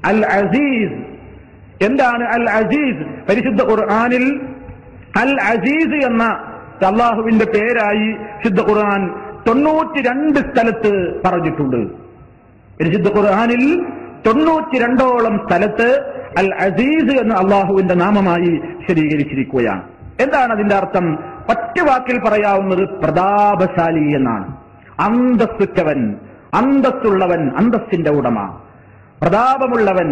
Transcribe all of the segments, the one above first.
അൽ അസീസ് എന്താണ് അൽ അസീസ് പരിശുദ്ധ ഖുർആനിൽ അൽ അസീസ് എന്ന അള്ളാഹുവിന്റെ പേരായി ശുദ്ധ ഖുർആൻ തൊണ്ണൂറ്റി രണ്ട് സ്ഥലത്ത് പറഞ്ഞിട്ടുണ്ട് പരിശുദ്ധ ഖുർആനിൽ തൊണ്ണൂറ്റി രണ്ടോളം സ്ഥലത്ത് അൽ അസീസ് എന്ന അള്ളാഹുവിന്റെ നാമമായി വിശദീകരിച്ചിരിക്കുകയാണ് എന്താണ് അതിന്റെ അർത്ഥം ഒറ്റ വാക്കിൽ പറയാവുന്നത് പ്രതാപശാലി എന്നാണ് അന്തസ്സുറ്റവൻ അന്തസ്സുള്ളവൻ അന്തസ്സിന്റെ ഉടമ പ്രതാപമുള്ളവൻ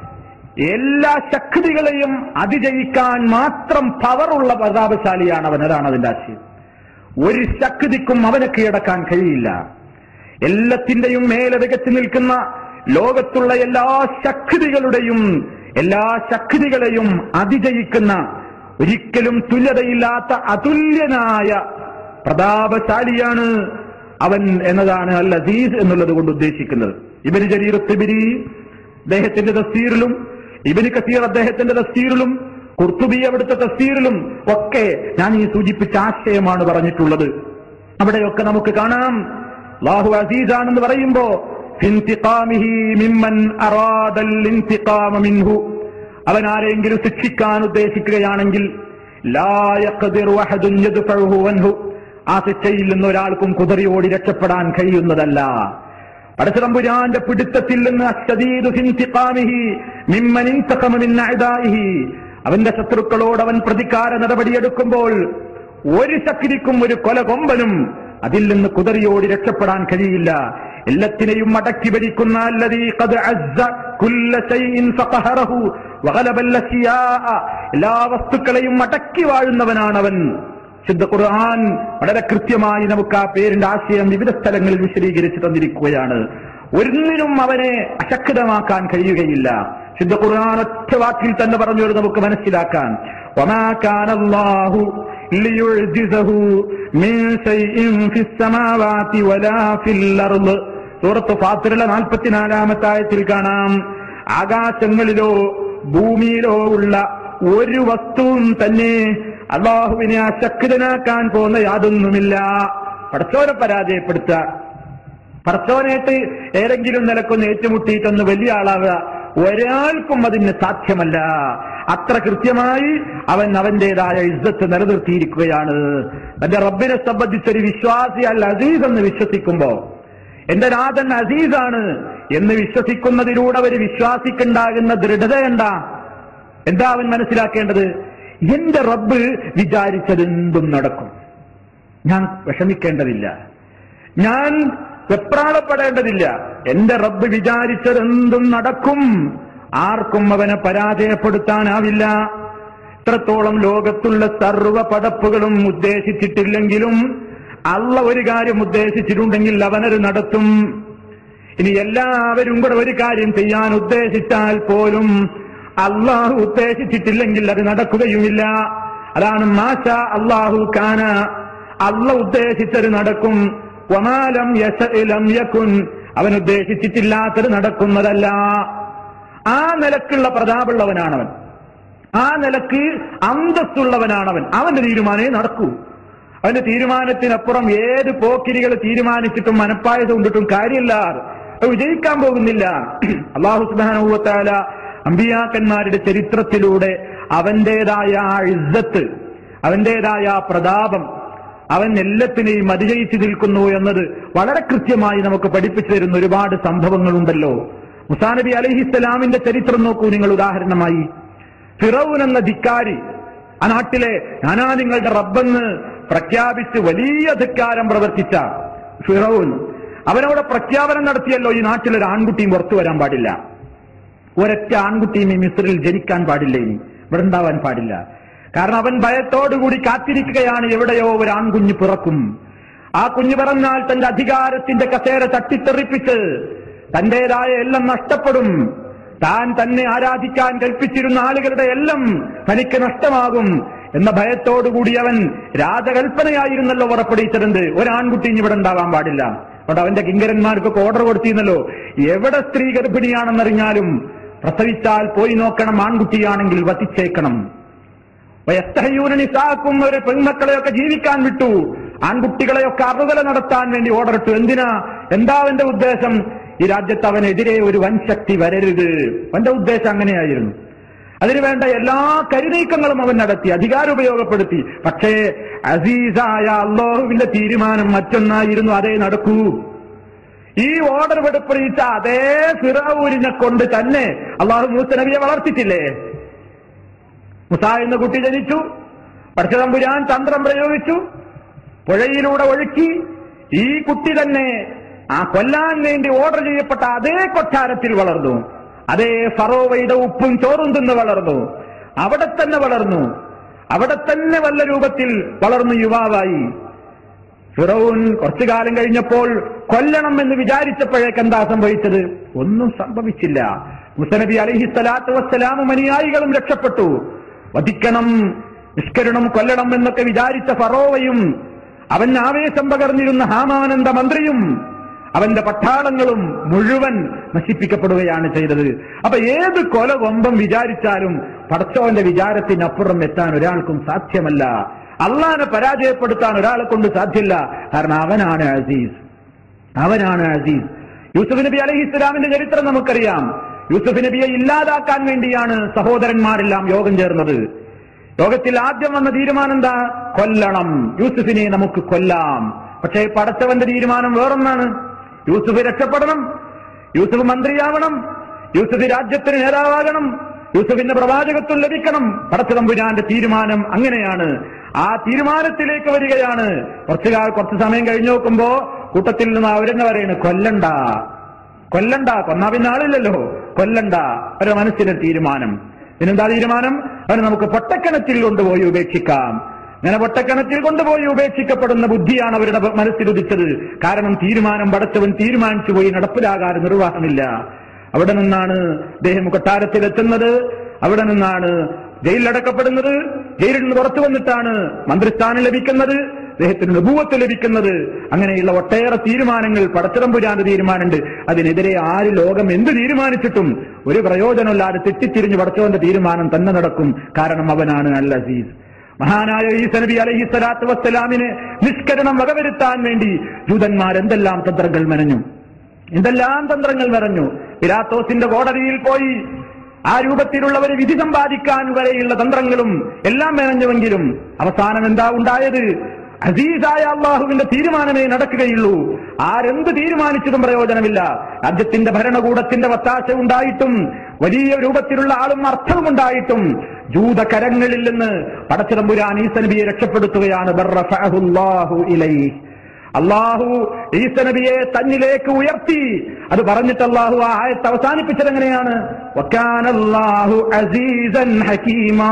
എല്ലാ ശക്തികളെയും അതിജയിക്കാൻ മാത്രം പവറുള്ള പ്രതാപശാലിയാണ് അവൻ അതാണ് അതിന്റെ ആശയം ഒരു ശക്തിക്കും അവനെ കീഴടക്കാൻ കഴിയില്ല എല്ലാത്തിന്റെയും മേലെ മികച്ചു നിൽക്കുന്ന ലോകത്തുള്ള എല്ലാ ശക്തികളുടെയും എല്ലാ ശക്തികളെയും അതിജയിക്കുന്ന ഒരിക്കലും തുല്യതയില്ലാത്ത അതുല്യനായ പ്രതാപശാലിയാണ് അവൻ എന്നതാണ് അൽ അസീസ് എന്നുള്ളത് കൊണ്ട് ഉദ്ദേശിക്കുന്നത് ഇബന് ജരീർ തിബിരി അദ്ദേഹത്തിന്റെ തസ്തീറിലും ഇബന് കസീർ അദ്ദേഹത്തിന്റെ തസ്തീറിലും കുർത്തുബി അവിടുത്തെ തസ്തീറിലും ഒക്കെ ഞാൻ ഈ സൂചിപ്പിച്ച ആശയമാണ് പറഞ്ഞിട്ടുള്ളത് അവിടെയൊക്കെ നമുക്ക് കാണാം ലാഹു അസീസാണെന്ന് പറയുമ്പോ ഫിൻതിഖാമിഹി മിമ്മൻ അറാദൽ ഇൻതിഖാമ മിൻഹു അവൻ ആരെങ്കിലും ശിക്ഷിക്കാൻ ഉദ്ദേശിക്കുകയാണെങ്കിൽ ലാ യഖ്ദിറു അഹദുൻ യദ്ഫഉഹു അൻഹു ആ ശിക്ഷയിൽ നിന്ന് ഒരാൾക്കും കുതിറിയോടി രക്ഷപ്പെടാൻ കഴിയുന്നതല്ല പടച്ചതമ്പുരാന്റെ പിടുത്തത്തിൽ നിന്ന് അശ്ശദീദു ഫിൻതിഖാമിഹി മിമ്മൻ ഇൻതഖമ മിൻ അഅദാഇഹി അവന്റെ ശത്രുക്കളോട് അവൻ പ്രതികാര നടപടിയെടുക്കുമ്പോൾ ഒരു ശക്തിക്കും ഒരു കൊല കൊമ്പനും അതിൽ നിന്ന് കുതിറിയോടി രക്ഷപ്പെടാൻ കഴിയില്ല എല്ലാത്തിനെയും അടക്കി ഭരിക്കുന്ന അല്ലതീ ഖദ് അസ്സ കുല്ല ശൈഇൻ ഫഖഹറഹു വഗലബൽ അശിയാഅ എല്ലാ വസ്തുക്കളെയും അടക്കി വാഴുന്നവനാണവൻ ശുദ്ധ ഖുർആൻ വളരെ കൃത്യമായി നമുക്ക് ആ പേരിന്റെ ആശയം വിവിധ സ്ഥലങ്ങളിൽ വിശദീകരിച്ച് തന്നിരിക്കുകയാണ് ഒന്നിനും അവനെ അശക്തമാക്കാൻ കഴിയുകയില്ല ശുദ്ധ ഖുർആൻ ഒറ്റ വാക്കിൽ തന്നെ പറഞ്ഞു അത് നമുക്ക് മനസ്സിലാക്കാൻ وما كان الله ليعجزه من شيء في السماوات ولا في الأرض സൂറത്ത് ഫാത്തിറിലെ നാൽപ്പത്തിനാലാമത്തെ ആയത്തിൽ കാണാം ആകാശങ്ങളിലോ ഭൂമിയിലോ ഉള്ള ഒരു വസ്തുവും തന്നെ അള്ളാഹുവിനെ അശക്തനാക്കാൻ പോകുന്ന യാതൊന്നുമില്ല പടച്ചോനെ പരാജയപ്പെടുത്തുക പടച്ചോനായിട്ട് ഏതെങ്കിലും നിലക്കൊന്ന് ഏറ്റുമുട്ടിയിട്ടൊന്ന് വലിയ ആളാവുക ഒരാൾക്കും അതിന് സാധ്യമല്ല അത്ര കൃത്യമായി അവൻ അവന്റേതായ ഇജ്ജത്ത് നിലനിർത്തിയിരിക്കുകയാണ് തന്റെ റബ്ബിനെ സംബന്ധിച്ചൊരു വിശ്വാസി അൽ അസീസ് എന്ന് വിശ്വസിക്കുമ്പോ എന്റെ നാഥൻ അസീസാണ് എന്ന് വിശ്വസിക്കുന്നതിലൂടെ ഒരു വിശ്വാസിക്കുണ്ടാകുന്ന ദൃഢത എന്താ എന്താ അവൻ മനസ്സിലാക്കേണ്ടത് എന്റെ റബ്ബ് വിചാരിച്ചതെന്തും നടക്കും ഞാൻ വിഷമിക്കേണ്ടതില്ല ഞാൻ വെപ്രാളപ്പെടേണ്ടതില്ല എന്റെ റബ്ബ് വിചാരിച്ചതെന്തും നടക്കും ആർക്കും അവനെ പരാജയപ്പെടുത്താനാവില്ല ഇത്രത്തോളം ലോകത്തുള്ള സർവ്വ പടപ്പുകളും ഉദ്ദേശിച്ചിട്ടില്ലെങ്കിലും അള്ള ഒരു കാര്യം ഉദ്ദേശിച്ചിട്ടുണ്ടെങ്കിൽ അവനത് നടത്തും ഇനി എല്ലാവരും കൂടെ ഒരു കാര്യം ചെയ്യാൻ ഉദ്ദേശിച്ചാൽ പോലും അള്ളാഹു ഉദ്ദേശിച്ചിട്ടില്ലെങ്കിൽ അത് നടക്കുകയുമില്ല അതാണ് മാഷ അള്ളാഹു കാന അള്ള ഉദ്ദേശിച്ചത് നടക്കും വമാലം യശലം യക്കുൻ അവൻ ഉദ്ദേശിച്ചിട്ടില്ലാത്തത് നടക്കുന്നതല്ല ആ നിലക്കുള്ള പ്രതാപുള്ളവനാണവൻ ആ നിലക്ക് അന്തസ്സുള്ളവനാണവൻ അവന്റെ തീരുമാനമേ നടക്കൂ അവന്റെ തീരുമാനത്തിനപ്പുറം ഏത് പോക്കിരികൾ തീരുമാനിച്ചിട്ടും മനപ്പായത കൊണ്ടിട്ടും കാര്യമില്ല അത് വിജയിക്കാൻ പോകുന്നില്ല അള്ളാഹു സുബാനുവത്താല അമ്പിയാക്കന്മാരുടെ ചരിത്രത്തിലൂടെ അവന്റേതായ ആ ഇസ്സത്ത് അവന്റേതായ ആ പ്രതാപം അവൻ എല്ലാത്തിനെയും അതിജയിച്ചു നിൽക്കുന്നു എന്നത് വളരെ കൃത്യമായി നമുക്ക് പഠിപ്പിച്ചു തരുന്ന ഒരുപാട് സംഭവങ്ങളുണ്ടല്ലോ മുസാനബി അലഹിസ്സലാമിന്റെ ചരിത്രം നോക്കൂ നിങ്ങൾ ഉദാഹരണമായി ഫിറൌൻ എന്ന ധിക്കാരി ആ നാട്ടിലെ ഞാനാ നിങ്ങളുടെ റബ്ബെന്ന് പ്രഖ്യാപിച്ച് വലിയ ധിക്കാരം പ്രവർത്തിച്ച ഫിറൌൻ അവനവിടെ പ്രഖ്യാപനം നടത്തിയല്ലോ ഈ നാട്ടിലൊരു ആൺകുട്ടിയും പുറത്തു വരാൻ പാടില്ല ഒരൊറ്റ ആൺകുട്ടിയും ഈ മിസ്രിൽ ജനിക്കാൻ പാടില്ല ഇനി ഇവിടെ ഉണ്ടാവാൻ പാടില്ല കാരണം അവൻ ഭയത്തോടുകൂടി കാത്തിരിക്കുകയാണ് എവിടെയോ ഒരു ആൺകുഞ്ഞ് പിറക്കും ആ കുഞ്ഞ് പിറന്നാൽ തന്റെ അധികാരത്തിന്റെ കസേര തട്ടിത്തെറിപ്പിച്ച് തന്റേതായ എല്ലാം നഷ്ടപ്പെടും താൻ തന്നെ ആരാധിക്കാൻ കൽപ്പിച്ചിരുന്ന ആളുകളുടെ എല്ലാം തനിക്ക് നഷ്ടമാകും എന്ന ഭയത്തോടുകൂടി അവൻ രാജകൽപ്പനയായിരുന്നല്ലോ ഉറപ്പടിയിച്ചതെന്ത് ഒരാൺകുട്ടി ഇനി ഇവിടെ ഉണ്ടാവാൻ പാടില്ല അതുകൊണ്ട് അവന്റെ കിങ്കരന്മാർക്കൊക്കെ ഓർഡർ കൊടുത്തിരുന്നല്ലോ എവിടെ സ്ത്രീ ഗർഭിണിയാണെന്നറിഞ്ഞാലും പ്രസവിച്ചാൽ പോയി നോക്കണം ആൺകുട്ടിയാണെങ്കിൽ വധിച്ചേക്കണം നിസാക്കും ഒരു പെൺമക്കളെയൊക്കെ ജീവിക്കാൻ വിട്ടു ആൺകുട്ടികളെയൊക്കെ അറുതല നടത്താൻ വേണ്ടി ഓർഡർ ഇട്ടു എന്തിനാ എന്താ അവന്റെ ഉദ്ദേശം ഈ രാജ്യത്ത് അവനെതിരെ ഒരു വൻശക്തി വരരുത് അവന്റെ ഉദ്ദേശം അങ്ങനെയായിരുന്നു അതിനുവേണ്ട എല്ലാ കരുനീക്കങ്ങളും അവൻ നടത്തി അധികാരം ഉപയോഗപ്പെടുത്തി പക്ഷേ അസീസായ അള്ളാഹുവിന്റെ തീരുമാനം മറ്റൊന്നായിരുന്നു അതേ നടക്കൂ ഈ ഓർഡർ വെടുപ്പിടിച്ച അതേ ഫിറൌരിനെ കൊണ്ട് തന്നെ അള്ളാഹു മൂസ നബിയെ വളർത്തിച്ചില്ലേ മുസ എന്ന കുട്ടി ജനിച്ചു പടച്ചതമ്പുരാൻ തന്ത്രം പ്രയോഗിച്ചു പുഴയിലൂടെ ഒഴുക്കി ഈ കുട്ടി തന്നെ ആ കൊല്ലാൻ വേണ്ടി ഓർഡർ ചെയ്യപ്പെട്ട അതേ കൊട്ടാരത്തിൽ വളർന്നു അതേ ഫറോവയുടെ ഉപ്പും ചോറും തിന്ന് വളർന്നു അവിടെ തന്നെ വളർന്നു അവിടെ തന്നെ വല്ല രൂപത്തിൽ വളർന്നു യുവാവായി ഫിറോൻ കുറച്ചു കാലം കഴിഞ്ഞപ്പോൾ കൊല്ലണം എന്ന് വിചാരിച്ചപ്പോഴേക്ക് എന്താ സംഭവിച്ചത് ഒന്നും സംഭവിച്ചില്ല മുസനബി അലഹി സ്വലാത്തു വസ്സലാമും അനുയായികളും രക്ഷപ്പെട്ടു വധിക്കണം നിഷ്കരണം കൊല്ലണം എന്നൊക്കെ വിചാരിച്ച ഫറോവയും അവൻ ആവേശം പകർന്നിരുന്ന ഹാമാനന്ദ മന്ത്രിയും അവന്റെ പട്ടാളങ്ങളും മുഴുവൻ നശിപ്പിക്കപ്പെടുകയാണ് ചെയ്തത് അപ്പൊ ഏത് കൊല കൊമ്പം വിചാരിച്ചാലും പടച്ചോന്റെ വിചാരത്തിനപ്പുറം എത്താൻ ഒരാൾക്കും സാധ്യമല്ല അള്ളാനെ പരാജയപ്പെടുത്താൻ ഒരാളെ കൊണ്ട് സാധ്യല്ല കാരണം അവനാണ് അസീസ് അവനാണ് അസീസ് യൂസുഫ് നബി അലഹി ഇസ്ലാമിന്റെ ചരിത്രം നമുക്കറിയാം യൂസുഫ് നബിയെ ഇല്ലാതാക്കാൻ വേണ്ടിയാണ് സഹോദരന്മാരെല്ലാം യോഗം ചേർന്നത് യോഗത്തിൽ ആദ്യം വന്ന തീരുമാനം എന്താ കൊല്ലണം യൂസുഫിനെ നമുക്ക് കൊല്ലാം പക്ഷേ പടച്ചവന്റെ തീരുമാനം വേറൊന്നാണ് യൂസുഫ് രക്ഷപ്പെടണം യൂസുഫ് മന്ത്രിയാവണം യൂസുഫ് രാജ്യത്തിന് നേതാവാകണം യൂസുഫിന്റെ പ്രവാചകത്വം ലഭിക്കണം പടച്ചതമ്പുരാന്റെ തീരുമാനം അങ്ങനെയാണ് ആ തീരുമാനത്തിലേക്ക് വരികയാണ് കുറച്ചു കാല കുറച്ചു സമയം കഴിഞ്ഞു നോക്കുമ്പോ കൂട്ടത്തിൽ നിന്ന് അവരെന്നെ പറയാണ് കൊല്ലണ്ട കൊല്ലണ്ട കൊന്നാ പിന്നെ ആളില്ലല്ലോ കൊല്ലണ്ട ഒരു മനസ്സിന്റെ തീരുമാനം പിന്നെന്താ തീരുമാനം അവന് നമുക്ക് പൊട്ടക്കിണറ്റിൽ കൊണ്ടുപോയി ഉപേക്ഷിക്കാം അങ്ങനെ പൊട്ടക്കിണറ്റിൽ കൊണ്ടുപോയി ഉപേക്ഷിക്കപ്പെടുന്ന ബുദ്ധിയാണ് അവരുടെ മനസ്സിലുദിച്ചത് കാരണം തീരുമാനം പടച്ചവൻ തീരുമാനിച്ചു പോയി നടപ്പിലാകാൻ നിർവാഹമില്ല അവിടെ നിന്നാണ് അദ്ദേഹം കൊട്ടാരത്തിലെത്തുന്നത് അവിടെ നിന്നാണ് ജയിലിലടക്കപ്പെടുന്നത് ജയിലിൽ നിന്ന് പുറത്തു വന്നിട്ടാണ് മന്ത്രിസ്ഥാനം ലഭിക്കുന്നത് അദ്ദേഹത്തിന് അനുഭവത്ത് ലഭിക്കുന്നത് അങ്ങനെയുള്ള ഒട്ടേറെ തീരുമാനങ്ങൾ പടച്ചിറമ്പുരാന്റെ തീരുമാനമുണ്ട് അതിനെതിരെ ആര് ലോകം എന്ത് തീരുമാനിച്ചിട്ടും ഒരു പ്രയോജനമില്ലാതെ തെറ്റിത്തിരിഞ്ഞ് പടച്ചവന്റെ തീരുമാനം തന്നെ നടക്കും കാരണം അവനാണ് അൽ അസീസ് മഹാനായ ഈസ നബി അലഹി സ്വലാത്തു വസ്സലാമിന് നിഷ്കരണം വകവരുത്താൻ വേണ്ടി ജൂതന്മാർ എന്തെല്ലാം തന്ത്രങ്ങൾ മെനഞ്ഞു എന്തെല്ലാം തന്ത്രങ്ങൾ മെറഞ്ഞു പിലാത്തോസിന്റെ കോടതിയിൽ പോയി ആ രൂപത്തിലുള്ള ഒരു വിധി സമ്പാദിക്കാൻ വരെയുള്ള തന്ത്രങ്ങളും എല്ലാം മെനഞ്ഞുവെങ്കിലും അവസാനം എന്താ ഉണ്ടായത് അസീസായ അള്ളാഹുവിന്റെ തീരുമാനമേ നടക്കുകയുള്ളൂ ആരെന്ത് തീരുമാനിച്ചതും പ്രയോജനമില്ല രാജ്യത്തിന്റെ ഭരണകൂടത്തിന്റെ വത്താശ ഉണ്ടായിട്ടും വലിയ രൂപത്തിലുള്ള ആളും അർത്ഥവും ഉണ്ടായിട്ടും ജൂതകരങ്ങളിൽ നിന്ന് പടച്ചിറമ്പുരാൻ ഈസനബിയെ രക്ഷപ്പെടുത്തുകയാണ് ബർറഫഅഹുല്ലാഹു ഇലൈഹി അള്ളാഹു ഈസനബിയെ തന്നിലേക്ക് ഉയർത്തി അത് പറഞ്ഞിട്ട് അള്ളാഹു ആ ആയത്ത് അവസാനിപ്പിച്ചത് എങ്ങനെയാണ് വക്കാനല്ലാഹു അസീസൻ ഹക്കീമാ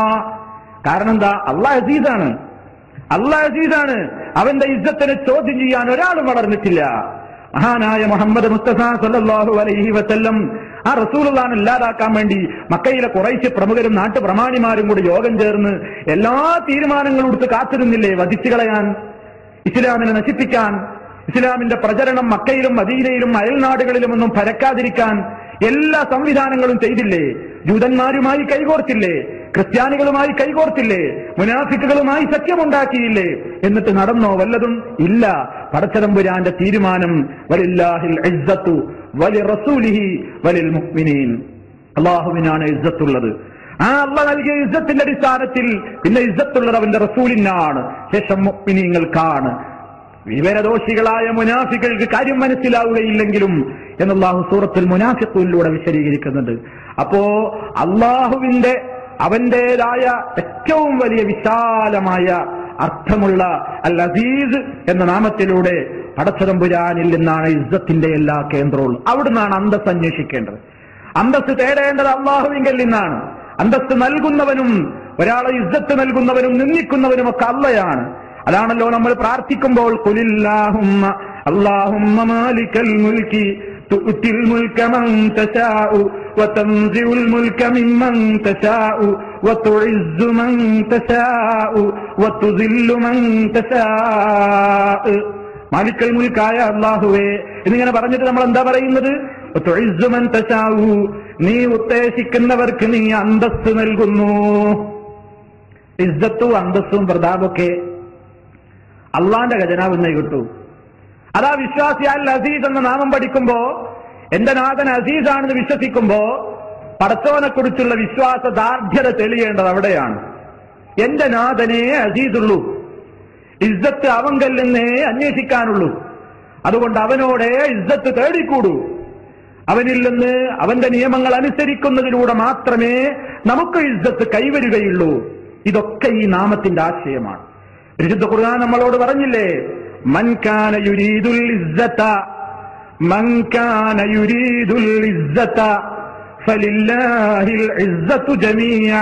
കാരണം എന്താ അള്ളാഹ് അസീസാണ് അള്ളാഹ് അസീസാണ് അവന്റെ ഇജ്ജത്തിനെ ചോദ്യം ചെയ്യാൻ ഒരാളും വളർന്നിട്ടില്ല മഹാനായ മുഹമ്മദ് മുസ്തഫ സല്ലല്ലാഹു അലൈഹി വസല്ലം ആ റസൂലുള്ളാൻ ഇല്ലാതാക്കാൻ വേണ്ടി മക്കയിലെ കുറേശ്ശെ പ്രമുഖരും നാട്ടുപ്രമാണിമാരും കൂടി യോഗം ചേർന്ന് എല്ലാ തീരുമാനങ്ങളും എടുത്ത് കാത്തിരുന്നില്ലേ വധിച്ചു കളയാൻ ഇസ്ലാമിനെ നശിപ്പിക്കാൻ ഇസ്ലാമിന്റെ പ്രചരണം മക്കയിലും മദീനയിലും അയൽനാടുകളിലും ഒന്നും പരക്കാതിരിക്കാൻ എല്ലാ സംവിധാനങ്ങളും ചെയ്തില്ലേ ജൂതന്മാരുമായി കൈകോർത്തില്ലേ ക്രിസ്ത്യാനികളുമായി കൈകോർത്തില്ലേ മുനാഫിക്കുകളുമായി സഖ്യമുണ്ടാക്കിയില്ലേ എന്നിട്ട് നടന്നോ വല്ലതും ഇല്ല പടച്ചതമ്പുരാന്റെ തീരുമാനം വലില്ലാഹിൽ ഇസ്സത്തു വലി റസൂലിഹി വലിൽ മുഅ്മിനീൻ അള്ളാഹുവിനാണ് ഇസ്സത്തുള്ളത് ആ അള്ള നൽകിയ ഇസ്സത്തിന്റെ അടിസ്ഥാനത്തിൽ പിന്നെ ഇസ്സത്തുള്ളത് അവന്റെ റസൂലിനാണ് ശേഷം മുഅ്മിനീങ്ങൾക്കാണ് വിവരദോഷികളായ മുനാഫികൾക്ക് കാര്യം മനസ്സിലാവുകയില്ലെങ്കിലും എന്നല്ലാഹു സൂറത്തിൽ മുനാഫിഖൂലിലൂടെ വിശദീകരിക്കുന്നുണ്ട് അപ്പോ അള്ളാഹുവിന്റെ അവന്റേതായ ഏറ്റവും വലിയ വിശാലമായ അർത്ഥമുള്ള അൽ അസീസ് എന്ന നാമത്തിലൂടെ പടച്ചതമ്പുരാനിൽ നിന്നാണ് ഇസ്സത്തിന്റെ എല്ലാ കേന്ദ്രവും അവിടുന്നാണ് അന്തസ് അന്വേഷിക്കേണ്ടത് അന്തസ് തേടേണ്ടത് അള്ളാഹുവിങ്കിൽ നിന്നാണ് അന്തസ് നൽകുന്നവനും ഒരാളെ ഇസ്സത്ത് നൽകുന്നവനും നിന്ദിക്കുന്നവനും ഒക്കെ അള്ളയാണ് അതാണല്ലോ നമ്മൾ പ്രാർത്ഥിക്കുമ്പോൾ കുലില്ലാഹുമ്മ അല്ലാഹുമ്മ മാലിക്കൽ മുൽക്കി تؤتي الملك من تشاء وتنزع الملك ممن تشاء وتعز من تشاء وتذل من تشاء മാലിക്കൽ മുൽക്കായ അള്ളാഹുവേ എന്നിങ്ങനെ പറഞ്ഞിട്ട് നമ്മൾ എന്താ പറയുന്നത് തുഇസ്സു മൻ തശാഉ നീ ഉദ്ദേശിക്കുന്നവർക്ക് നീ അന്തസ്സ് നൽകുന്നു ഇസ്സത്തും അന്തസ്സും പ്രതാപൊക്കെ അള്ളാന്റെ ഖജനാവ് നിന്ന് കിട്ടൂ അതാ വിശ്വാസി അൽ അസീസ് എന്ന നാമം പഠിക്കുമ്പോ എന്റെ നാഥൻ അസീസാണെന്ന് വിശ്വസിക്കുമ്പോ പടച്ചോനെ കുറിച്ചുള്ള വിശ്വാസ ദാർഢ്യത തെളിയേണ്ടത് അവിടെയാണ് എന്റെ നാഥനെ അസീസുള്ളൂ ഇസ്സത്ത് അവങ്കൽ നിന്നേ അന്വേഷിക്കാനുള്ളൂ അതുകൊണ്ട് അവനോടെ ഇസ്സത്ത് തേടിക്കൂടൂ അവനിൽ നിന്ന് അവന്റെ നിയമങ്ങൾ അനുസരിക്കുന്നതിലൂടെ മാത്രമേ നമുക്ക് ഇസ്സത്ത് കൈവരുകയുള്ളൂ ഇതൊക്കെ ഈ നാമത്തിന്റെ ആശയമാണ് വിശുദ്ധ ഖുർആൻ നമ്മളോട് പറഞ്ഞില്ലേ മൻകാന യുരീദുൽ ഇസ്സത്ത മൻകാന യുരീദുൽ ഇസ്സത്ത ഫലില്ലാഹിൽ ഇസ്സത്തു ജമീആ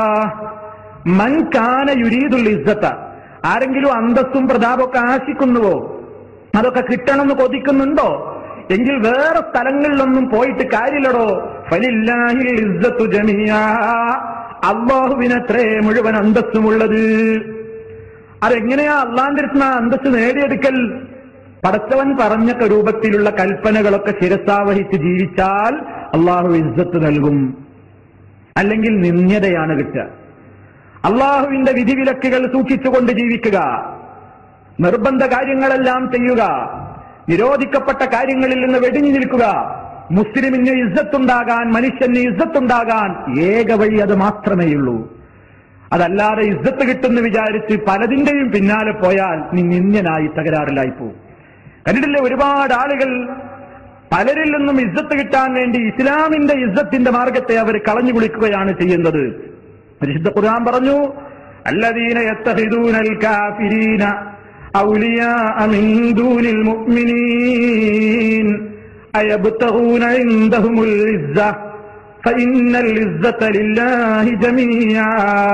മൻകാന യുരീദുൽ ഇസ്സത്ത ആരെങ്കിലും അന്തസ്സും പ്രതാപമൊക്കെ ആശിക്കുന്നുവോ അതൊക്കെ കിട്ടണമെന്ന് കൊതിക്കുന്നുണ്ടോ എങ്കിൽ വേറെ സ്ഥലങ്ങളിലൊന്നും പോയിട്ട് കാര്യമില്ലടോ ഫലില്ലാഹിൽ ഇസ്സത്തു ജമിയാ അള്ളാഹുവിനത്രേ മുഴുവൻ അന്തസ്സുമുള്ളത് അതെങ്ങനെയാ അള്ളാന്റെ അടുത്ത് ആ അന്തസ്സ് നേടിയെടുക്കൽ പടച്ചവൻ പറഞ്ഞ രൂപത്തിലുള്ള കൽപ്പനകളൊക്കെ ശിരസാവഹിച്ച് ജീവിച്ചാൽ അള്ളാഹു ഇസ്സത്ത് നൽകും അല്ലെങ്കിൽ നിന്ദ്യതയാണ് കിട്ടുക അള്ളാഹുവിന്റെ വിധിവിലക്കുകൾ സൂക്ഷിച്ചുകൊണ്ട് ജീവിക്കുക നിർബന്ധ കാര്യങ്ങളെല്ലാം ചെയ്യുക നിരോധിക്കപ്പെട്ട കാര്യങ്ങളിൽ നിന്ന് വെടിഞ്ഞു നിൽക്കുക മുസ്ലിമിന് ഇസ്സത്തുണ്ടാകാൻ മനുഷ്യന് ഇസ്സത്തുണ്ടാകാൻ ഏക വഴി അത് മാത്രമേയുള്ളൂ അതല്ലാതെ ഇസ്സത്ത് കിട്ടുമെന്ന് വിചാരിച്ച് പലതിന്റെയും പിന്നാലെ പോയാൽ നീ നിന്യനായി തകരാറിലായി പോകും കണ്ടിട്ടില്ലേ ഒരുപാട് ആളുകൾ പലരിൽ നിന്നും ഇസ്സത്ത് കിട്ടാൻ വേണ്ടി ഇസ്ലാമിന്റെ ഇസ്സത്തിന്റെ മാർഗത്തെ അവർ കളഞ്ഞു കുളിക്കുകയാണ് ചെയ്യുന്നത് പരിശുദ്ധ ഖുർആൻ പറഞ്ഞു അല്ലദീന യത്തഹിദൂനൽ കാഫിരീന ഔലിയാഅ മിൻ ദൂനിൽ മുഅ്മിനീൻ അയബ്തഗൂന ഇൻദഹുമുൽ ഇസ്സ ഫഇന്നൽ ഇസ്സത ലില്ലാഹി ജമീആ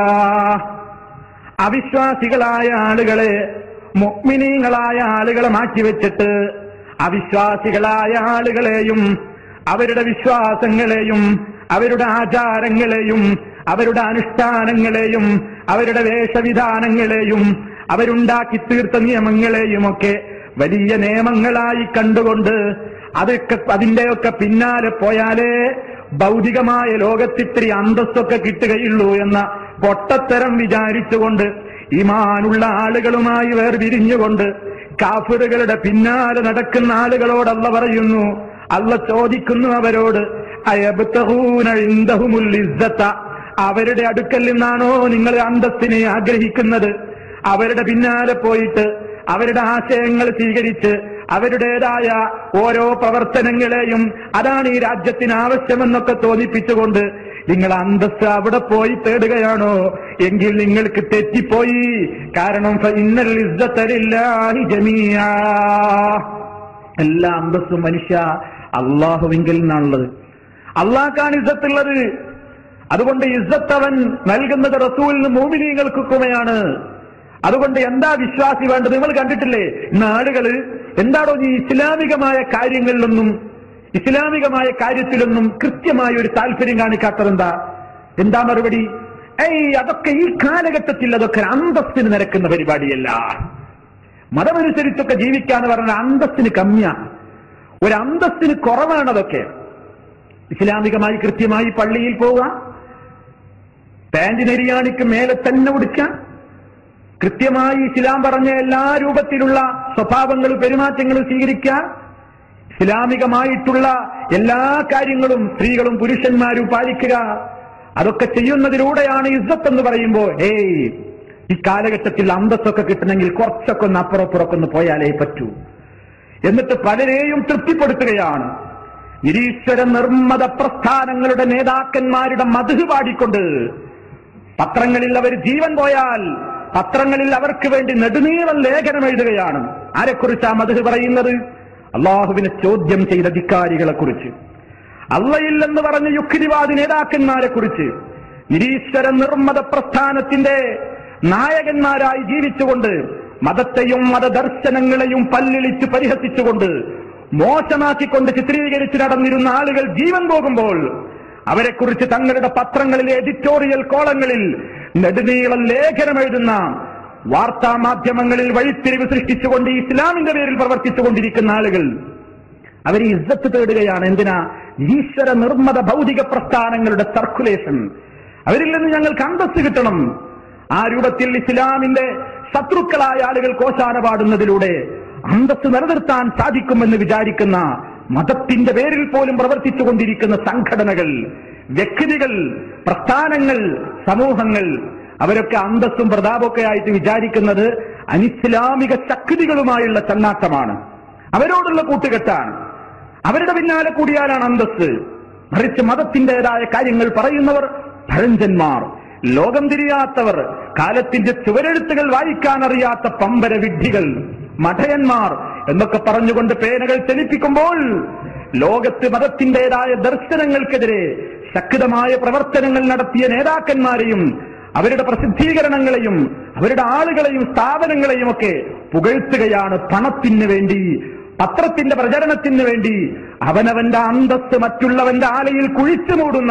അവിശ്വാസികളായ ആളുകളെ മുഅ്മിനീങ്ങളായ ആളുകളെ മാറ്റിവെച്ചിട്ട് അവിശ്വാസികളായ ആളുകളെയും അവരുടെ വിശ്വാസങ്ങളെയും അവരുടെ ആചാരങ്ങളെയും അവരുടെ അനുഷ്ഠാനങ്ങളെയും അവരുടെ വേഷവിധാനങ്ങളെയും അവരുണ്ടാക്കി തീർത്ത നിയമങ്ങളെയുമൊക്കെ വലിയ നിയമങ്ങളായി കണ്ടുകൊണ്ട് അതൊക്കെ അതിന്റെയൊക്കെ പിന്നാലെ പോയാലേ ഭൗതികമായ ലോകത്തിത്തിരി അന്തസ്സൊക്കെ കിട്ടുകയുള്ളൂ എന്ന പൊട്ടത്തരം വിചാരിച്ചുകൊണ്ട് ഈമാനുള്ള ആളുകളുമായി വേർപിരിഞ്ഞുകൊണ്ട് കാഫിറുകളുടെ പിന്നാലെ നടക്കുന്ന ആളുകളോടല്ല പറയുന്നു അല്ല ചോദിക്കുന്നു അവരോട് അയബ്തഹൂന ഇൻദഹുമുൽ ഇസ്സത്ത അവരുടെ അടുക്കൽ നിന്നാണോ നിങ്ങൾ അന്തസ്സിനെ ആഗ്രഹിക്കുന്നത് അവരുടെ പിന്നാലെ പോയിട്ട് അവരുടെ ആശയങ്ങൾ സ്വീകരിച്ച് അവരുടേതായ ഓരോ പ്രവർത്തനങ്ങളെയും അതാണ് ഈ രാജ്യത്തിന് ആവശ്യമെന്നൊക്കെ തോന്നിപ്പിച്ചുകൊണ്ട് നിങ്ങൾ അന്തസ് അവിടെ പോയി തേടുകയാണോ എങ്കിൽ നിങ്ങൾക്ക് തെറ്റിപ്പോയി കാരണം ഫഇന്നൽ ഇസ്സത്തലില്ലാഹി ജമീആ എല്ലാ അന്തസ്സും മനുഷ്യ അള്ളാഹുവിങ്കിൽ നിന്നാണുള്ളത് അള്ളാഹ്ക്കാണ് ഇസ്സത്തുള്ളത് അതുകൊണ്ട് ഇസ്സത്ത് അവൻ നൽകുന്നത് റസൂലിന് മോമിനീകൾക്കൊക്കെയാണ് അതുകൊണ്ട് എന്താ വിശ്വാസി വേണ്ടത് നിങ്ങൾ കണ്ടിട്ടില്ലേ ഇന്ന് ആളുകള് എന്താണോ ഈ ഇസ്ലാമികമായ കാര്യങ്ങളിലൊന്നും ഇസ്ലാമികമായ കാര്യത്തിലൊന്നും കൃത്യമായ ഒരു താല്പര്യം കാണിക്കാത്തതെന്താ എന്താ മറുപടി ഏയ് അതൊക്കെ ഈ കാലഘട്ടത്തിൽ അതൊക്കെ ഒരു അന്തസ്സിന് നിരക്കുന്ന പരിപാടിയല്ല മതമനുസരിച്ചൊക്കെ ജീവിക്കാന്ന് പറഞ്ഞ അന്തസ്സിന് കമ്മിയാണ് ഒരു അന്തസ്സിന് കുറവാണ് അതൊക്കെ ഇസ്ലാമികമായി കൃത്യമായി പള്ളിയിൽ പോവുക പാന്റ് നെരിയാണിക്ക് മേലെ തന്നെ ഉടിക്കാൻ കൃത്യമായി ഇസ്ലാം പറഞ്ഞ എല്ലാ രൂപത്തിലുള്ള സ്വഭാവങ്ങളും പെരുമാറ്റങ്ങളും സ്വീകരിക്കാൻ ഇസ്ലാമികമായിട്ടുള്ള എല്ലാ കാര്യങ്ങളും സ്ത്രീകളും പുരുഷന്മാരും പാലിക്കുക അതൊക്കെ ചെയ്യുന്നതിലൂടെയാണ് ഇസ്സത്ത് എന്ന് പറയുമ്പോൾ ഏയ് ഈ കാലഘട്ടത്തിൽ അന്തസ്സൊക്കെ കിട്ടണമെങ്കിൽ കുറച്ചൊക്കെ ഒന്ന് അപ്പുറപ്പുറമൊക്കെ ഒന്ന് പോയാലേ പറ്റൂ എന്നിട്ട് പലരെയും തൃപ്തിപ്പെടുത്തുകയാണ് നിരീശ്വര നിർമ്മത പ്രസ്ഥാനങ്ങളുടെ നേതാക്കന്മാരുടെ മധു പാടിക്കൊണ്ട് പത്രങ്ങളിൽ അവർ ജീവൻ പോയാൽ പത്രങ്ങളിൽ അവർക്ക് വേണ്ടി നെടുനീളം ലേഖനം എഴുതുകയാണ് ആരെക്കുറിച്ചാ മധു പറയുന്നത് അള്ളാഹുവിനെ ചോദ്യം ചെയ്ത ധിക്കാരികളെ കുറിച്ച് അള്ളയില്ലെന്ന് പറഞ്ഞ യുക്തിവാദി നേതാക്കന്മാരെ കുറിച്ച് നിരീശ്വര നിർമ്മത പ്രസ്ഥാനത്തിന്റെ നായകന്മാരായി ജീവിച്ചുകൊണ്ട് മതത്തെയും മതദർശനങ്ങളെയും പല്ലിളിച്ച് പരിഹസിച്ചുകൊണ്ട് മോശമാക്കിക്കൊണ്ട് ചിത്രീകരിച്ച് നടന്നിരുന്ന ആളുകൾ ജീവൻ പോകുമ്പോൾ അവരെക്കുറിച്ച് തങ്ങളുടെ പത്രങ്ങളിലെ എഡിറ്റോറിയൽ കോളങ്ങളിൽ നെടുനീളം ലേഖനം എഴുതുന്ന വാർത്താ മാധ്യമങ്ങളിൽ വഴിത്തിരിവ് സൃഷ്ടിച്ചുകൊണ്ട് ഇസ്ലാമിന്റെ പേരിൽ പ്രവർത്തിച്ചുകൊണ്ടിരിക്കുന്ന ആളുകൾ അവർ ഇസ്സത്ത് തേടുകയാണ് എന്തിനാ ഈശ്വര നിർമ്മത ഭൗതിക പ്രസ്ഥാനങ്ങളുടെ സർക്കുലേഷൻ അവരിൽ നിന്ന് ഞങ്ങൾക്ക് അന്തസ് കിട്ടണം ആ രൂപത്തിൽ ഇസ്ലാമിന്റെ ശത്രുക്കളായ ആളുകൾ കോശാന പാടുന്നതിലൂടെ അന്തസ് നിലനിർത്താൻ സാധിക്കുമെന്ന് വിചാരിക്കുന്ന മതത്തിന്റെ പേരിൽ പോലും പ്രവർത്തിച്ചുകൊണ്ടിരിക്കുന്ന സംഘടനകൾ വ്യക്തികൾ പ്രസ്ഥാനങ്ങൾ സമൂഹങ്ങൾ അവരൊക്കെ അന്തസ്സും പ്രതാപമൊക്കെ ആയിട്ട് വിചാരിക്കുന്നത് അനിസ്ലാമിക ശക്തികളുമായുള്ള ചങ്ങാത്തമാണ് അവരോടുള്ള കൂട്ടുകെട്ടാണ് അവരുടെ പിന്നാലെ കൂടിയാലാണ് അന്തസ്സ് മറിച്ച് മതത്തിന്റേതായ കാര്യങ്ങൾ പറയുന്നവർ പഴഞ്ചന്മാർ ലോകം തിരിയാത്തവർ കാലത്തിന്റെ ചുവരെഴുത്തുകൾ വായിക്കാൻ അറിയാത്ത പമ്പര വിഡ്ഢികൾ മഠയന്മാർ എന്നൊക്കെ പറഞ്ഞുകൊണ്ട് പേനകൾ ചലിപ്പിക്കുമ്പോൾ ലോകത്ത് മതത്തിന്റേതായ ദർശനങ്ങൾക്കെതിരെ ശക്തമായ പ്രവർത്തനങ്ങൾ നടത്തിയ നേതാക്കന്മാരെയും അവരുടെ പ്രസിദ്ധീകരണങ്ങളെയും അവരുടെ ആളുകളെയും സ്ഥാപനങ്ങളെയും ഒക്കെ പുകഴ്ത്തുകയാണ് പണത്തിന് വേണ്ടി പത്രത്തിന്റെ പ്രചരണത്തിന് വേണ്ടി അവനവന്റെ അന്തസ് മറ്റുള്ളവന്റെ ആലയിൽ കുഴിച്ചു മൂടുന്ന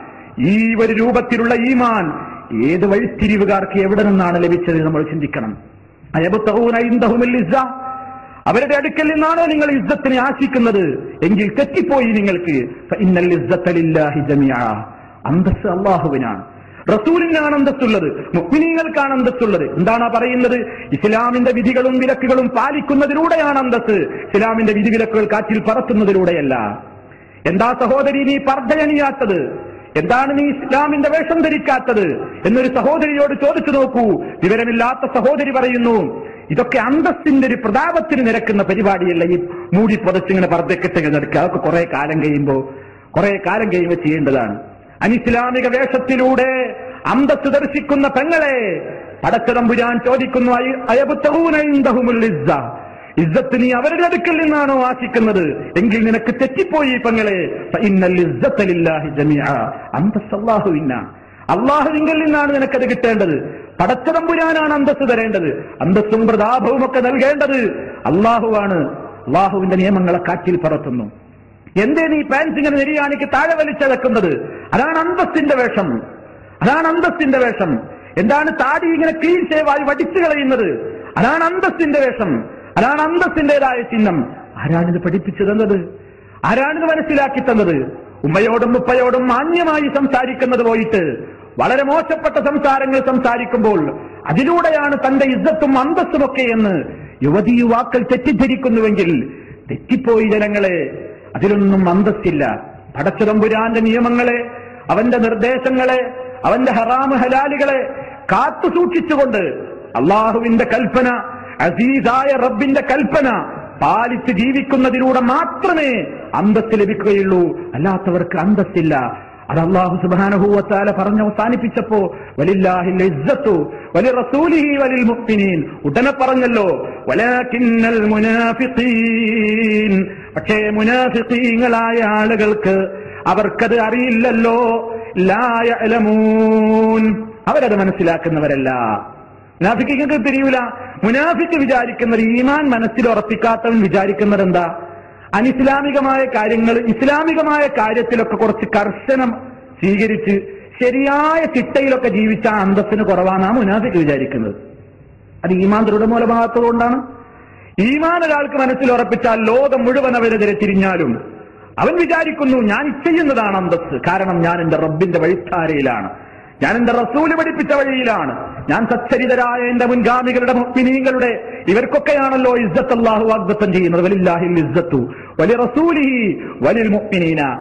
ഈ ഒരു രൂപത്തിലുള്ള ഈമാൻ ഏത് വഴിത്തിരിവുകാർക്ക് എവിടെ നിന്നാണ് ലഭിച്ചത് നമ്മൾ ചിന്തിക്കണം അയബുത്തഹൂന ഇന്ദഹുമിൽ ഇസ്സ. അവരുടെ അടുക്കൽ നിന്നാണോ നിങ്ങൾ ഇസ്സത്തിനെ ആശിക്കുന്നത് എങ്കിൽ തെറ്റിപ്പോയി നിങ്ങൾക്ക് ഫഇന്നൽ ഇസ്സത്ത ലില്ലാഹി ജമിഅ. അന്തസ് അള്ളാഹുവിനാണ് റസൂലിനാണ് അന്തസ്സുള്ളത് മുക്മിനീങ്ങൾക്കാണ് അന്തസ്സുള്ളത് എന്താണ് ആ പറയുന്നത് ഇസ്ലാമിന്റെ വിധികളും വിലക്കുകളും പാലിക്കുന്നതിലൂടെയാണ് അന്തസ് ഇസ്ലാമിന്റെ വിധി വിലക്കുകൾ കാറ്റിൽ പറത്തുന്നതിലൂടെയല്ല എന്താ സഹോദരി നീ പർദ്ധയണിയാത്തത് എന്താണ് നീ ഇസ്ലാമിന്റെ വേഷം ധരിക്കാത്തത് എന്നൊരു സഹോദരിയോട് ചോദിച്ചു നോക്കൂ വിവരമില്ലാത്ത സഹോദരി പറയുന്നു ഇതൊക്കെ അന്തസ്സിന്റെ ഒരു പ്രതാപത്തിന് നിരക്കുന്ന പരിപാടിയല്ല ഈ മൂടി പുതച്ചിങ്ങനെ പർദ്ദക്കെട്ടിങ്ങനെ നിൽക്കുക അതൊക്കെ കുറെ കാലം കഴിയുമ്പോ കുറെ കാലം കഴിയുമ്പോൾ ചെയ്യേണ്ടതാണ് അനിസ്ലാമിക വേഷത്തിലൂടെ അന്തസ് ദർശിക്കുന്ന പെങ്ങളെ പടച്ചതമ്പുരാൻ ചോദിക്കുന്നു അയ- അയബുത്തഹൂന ഇൻദഹുമുൽ ഇസ്സ. ഇസ്സത്ത് നീ അവരുടെ അടുക്കൽ നിന്നാണോ ആശിക്കുന്നത് എങ്കിൽ നിനക്ക് തെറ്റിപ്പോയി പെങ്ങളെ ഫഇന്നൽ ഇസ്സത്ത ലില്ലാഹി ജമീഅ. അന്തസ് അല്ലാഹുവിന്ന അള്ളാഹുവിങ്കിൽ നിന്നാണ് നിനക്കത് കിട്ടേണ്ടത് പടച്ചതമ്പുരാനാണ് അന്തസ് തരേണ്ടത് അന്തസ്സും പ്രതാപവും ഒക്കെ നൽകേണ്ടത് അള്ളാഹുവാണ് അള്ളാഹുവിന്റെ നിയമങ്ങളെ കാറ്റിൽ പറത്തുന്നു എന്തേ നീ പാൻസ് ഇങ്ങനെ നെരിയാണിക്ക് താഴെ വലിച്ചടക്കുന്നത് അതാണ് അന്തസ്സിന്റെ വേഷം അതാണ് അന്തസ്സിന്റെ വേഷം എന്താണ് താടി ഇങ്ങനെ ക്ലീൻ ഷേവായി വടിച്ചു കളയുന്നത് അതാണ് അന്തസ്സിന്റെ വേഷം അതാണ് അന്തസ്സിന്റേതായ ചിഹ്നം ആരാണിത് പഠിപ്പിച്ചു തന്നത് ആരാണിത് മനസ്സിലാക്കി തന്നത് ഉമ്മയോടും ഉപ്പയോടും മാന്യമായി സംസാരിക്കുന്നത് പോയിട്ട് വളരെ മോശപ്പെട്ട സംസാരങ്ങൾ സംസാരിക്കുമ്പോൾ അതിലൂടെയാണ് തന്റെ ഇജ്ജത്തും അന്തസ്സുമൊക്കെ എന്ന് യുവതി യുവാക്കൾ തെറ്റിദ്ധരിക്കുന്നുവെങ്കിൽ തെറ്റിപ്പോയി ജനങ്ങളെ അതിലൊന്നും അന്തസ്സില്ല പടച്ചതമ്പുരാന്റെ നിയമങ്ങളെ അവന്റെ നിർദ്ദേശങ്ങളെ അവന്റെ ഹറാമ് ഹലാലുകളെ കാത്തു സൂക്ഷിച്ചുകൊണ്ട് അള്ളാഹുവിന്റെ കൽപ്പന അസീസായ റബ്ബിന്റെ കൽപ്പന പാലിച്ച് ജീവിക്കുന്നതിലൂടെ മാത്രമേ അന്തസ് ലഭിക്കുകയുള്ളൂ അല്ലാത്തവർക്ക് അന്തസ്സില്ല അത് അള്ളാഹു സുബാനഹൂവത്താല പറഞ്ഞ് അവസാനിപ്പിച്ചപ്പോ വലില്ലാഹിൽ ഇസ്സത്തു വലി റസൂലിഹി വലിൽ മുക്മിനീൻ ഉടനെ പറഞ്ഞല്ലോ വലാകിന്നൽ മുനാഫിഖീൻ പക്ഷേ മുനാഫിഖീങ്ങളായ ആളുകൾക്ക് അവർക്കത് അറിയില്ലല്ലോ ലാ യഅലമൂൻ അവരത് മനസ്സിലാക്കുന്നവരല്ല മുനാഫിക്ക് തിരിയൂല മുനാഫിക്ക് വിചാരിക്കുന്നത് ഈമാൻ മനസ്സിൽ ഉറപ്പിക്കാത്തവൻ വിചാരിക്കുന്നത് എന്താ അനിസ്ലാമികമായ കാര്യങ്ങൾ ഇസ്ലാമികമായ കാര്യത്തിലൊക്കെ കുറച്ച് കർശനം സ്വീകരിച്ച് ശരിയായ ചിട്ടയിലൊക്കെ ജീവിച്ച ആ അന്തസ്സിന് കുറവാണ് മുനാഫിക്ക് വിചാരിക്കുന്നത് അത് ഈമാൻ ദൃഢമൂലമാകാത്തതുകൊണ്ടാണ് ഈമാൻ ഒരാൾക്ക് മനസ്സിൽ ഉറപ്പിച്ചാൽ ലോകം മുഴുവൻ അവരെതിരെ തിരിഞ്ഞാലും അവൻ വിചാരിക്കുന്നു ഞാൻ ചെയ്യുന്നതാണ് അന്തസ് കാരണം ഞാൻ എന്റെ റബ്ബിന്റെ വഴിത്താരയിലാണ് ഞാൻ എന്റെ റസൂല് പഠിപ്പിച്ച വഴിയിലാണ് ഞാൻ സച്ചരിതരായ എന്റെ മുൻഗാമികളുടെ മുക്മിനീങ്ങളുടെ ഇവർക്കൊക്കെയാണല്ലോ ഇസ്സത്ത് അള്ളാഹു വാഗ്ദത്തം ചെയ്യുന്നത് വലില്ലാഹിൽ ഇസ്സത്തു വലിയ റസൂലിഹി വലിൽ മുക്മിനീന